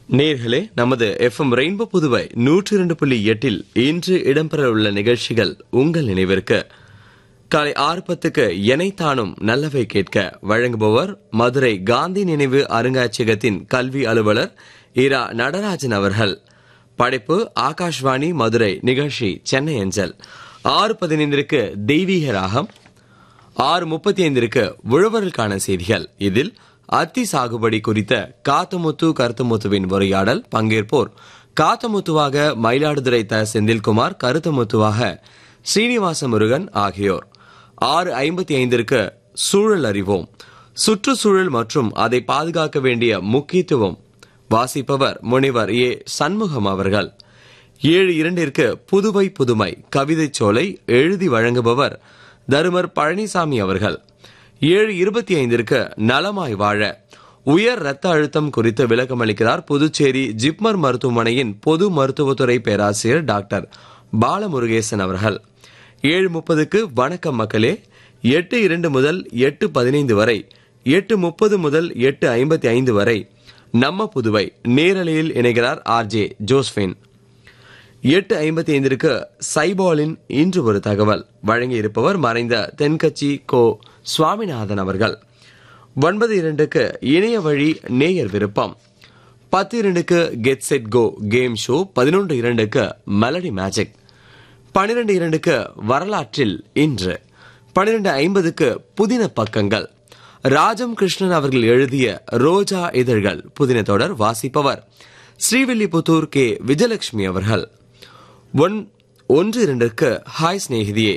நேர்களே நமது FM rainbow Puduvai நூற்றி இரண்டு புள்ளி எட்டில் இன்று இடம்பெற உள்ள நிகழ்ச்சிகள் உங்கள் நினைவிற்கு காலை ஆறு பத்துக்கு எனைத்தானும் நல்லவை கேட்க வழங்குபவர் மதுரை காந்தி நினைவு அருங்காட்சியகத்தின் கல்வி அலுவலர் இரா நடராஜன் அவர்கள் படைப்பு ஆகாஷ்வாணி மதுரை நிகழ்ச்சி சென்னை அஞ்சல் ஆறு பதினைந்திற்கு தெய்வீக ராகம் ஆறு முப்பத்தி ஐந்திற்கு உழவர்களுக்கான செய்திகள் இதில் அத்தி சாகுபடி குறித்த காத்தமுத்து கருத்தமுத்துவின் உரையாடல் பங்கேற்போர் காத்தமுத்துவாக மயிலாடுதுறை த செந்தில்குமார் கருத்தமுத்துவாக ஸ்ரீனிவாச முருகன் ஆகியோர் ஆறு ஐம்பத்தி ஐந்திற்கு சூழல் அறிவோம் சுற்றுச்சூழல் மற்றும் அதை பாதுகாக்க வேண்டிய முக்கியத்துவம் வாசிப்பவர் முனைவர் ஏ சண்முகம் அவர்கள் ஏழு இரண்டிற்கு புதுவை புதுமை கவிதைச் சோலை எழுதி வழங்குபவர் தருமர் பழனிசாமி அவர்கள் ஏழு இருபத்தி ஐந்திற்கு நலமாய் வாழ உயர் ரத்த அழுத்தம் குறித்து விளக்கமளிக்கிறார் புதுச்சேரி ஜிப்மர் மருத்துவமனையின் பொது மருத்துவத்துறை பேராசிரியர் டாக்டர் பாலமுருகேசன் அவர்கள் ஏழு முப்பதுக்கு வணக்கம் மக்களே எட்டு இரண்டு முதல் எட்டு பதினைந்து வரை எட்டு முப்பது முதல் எட்டு ஐம்பத்தி ஐந்து வரை நம்ம புதுவை நேரலையில் இணைகிறார் ஆர்ஜே ஜோஸ்பின் எட்டு ஐம்பத்தி ஐந்திற்கு சைபாலின் இன்று ஒரு தகவல் வழங்கி இருப்பவர் மறைந்த தென்கட்சி கோ சுவாமிநாதன் அவர்கள் ஒன்பது இரண்டுக்கு இணைய வழி நேயர் விருப்பம் பத்து இரண்டுக்கு get set go game show பதினொன்று இரண்டுக்கு மெலடி மேஜிக் பனிரெண்டு இரண்டுக்கு வரலாற்றில் இன்று பனிரெண்டு ஐம்பதுக்கு புதின பக்கங்கள் ராஜம் கிருஷ்ணன் அவர்கள் எழுதிய ரோஜா இதழ்கள் புதின தொடர் வாசிப்பவர் ஸ்ரீவில்லிபுத்தூர் கே விஜயலட்சுமி அவர்கள் ஒன் ஒன்று இரண்டிற்கு ஹாய் சிநேகிதியே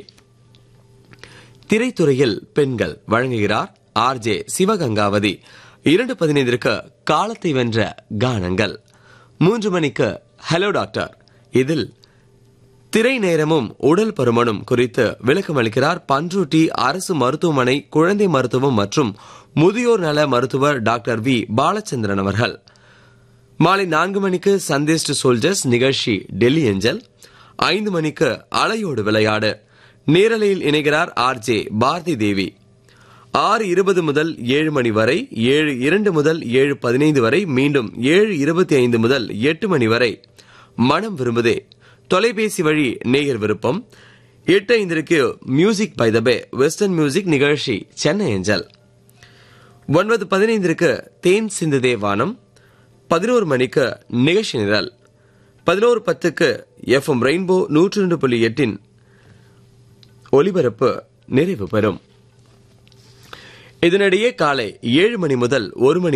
திரைத்துறையில் பெண்கள் வழங்குகிறார் ஆர்ஜே சிவகங்காவதி இரண்டு பதினைந்திற்கு காலத்தை வென்ற கானங்கள் மூன்று மணிக்கு ஹலோ டாக்டர் இதில் திரை நேரமும் உடல் பருமனும் குறித்து விளக்கமளிக்கிறார் பன்ருட்டி அரசு மருத்துவமனை குழந்தை மருத்துவம் மற்றும் முதியோர் நல மருத்துவர் டாக்டர் வி பாலச்சந்திரன் அவர்கள் மாலை நான்கு மணிக்கு சந்தேஸ்ட் சோல்ஜர்ஸ் நிகழ்ச்சி டெல்லி ஏஞ்சல் ஐந்து மணிக்கு அலையோடு விளையாடு நேரலையில் இணைகிறார் ஆர்ஜே பாரதி தேவி ஆறு இருபது முதல் ஏழு மணி வரை ஏழு இரண்டு முதல் ஏழு பதினைந்து வரை மீண்டும் ஏழு இருபத்தி ஐந்து முதல் எட்டு மணி வரை மனம் விரும்புதே தொலைபேசி வழி நேயர் விருப்பம் எட்டு ஐந்திற்கு music by the way western music நிகழ்ச்சி சென்னை ஏஞ்சல் ஒன்பது பதினைந்திற்கு தேன் சிந்துதே வானம் பதினோரு மணிக்கு நிகழ்ச்சி நிரல் பதினோரு பத்துக்கு எஃப்எம் ரெயின்போ நூற்றி ரெண்டு புள்ளி எட்டின் ஒலிபரப்பு நிறைவு பெறும் இதனிடையே காலை ஏழு மணி முதல் ஒரு மணி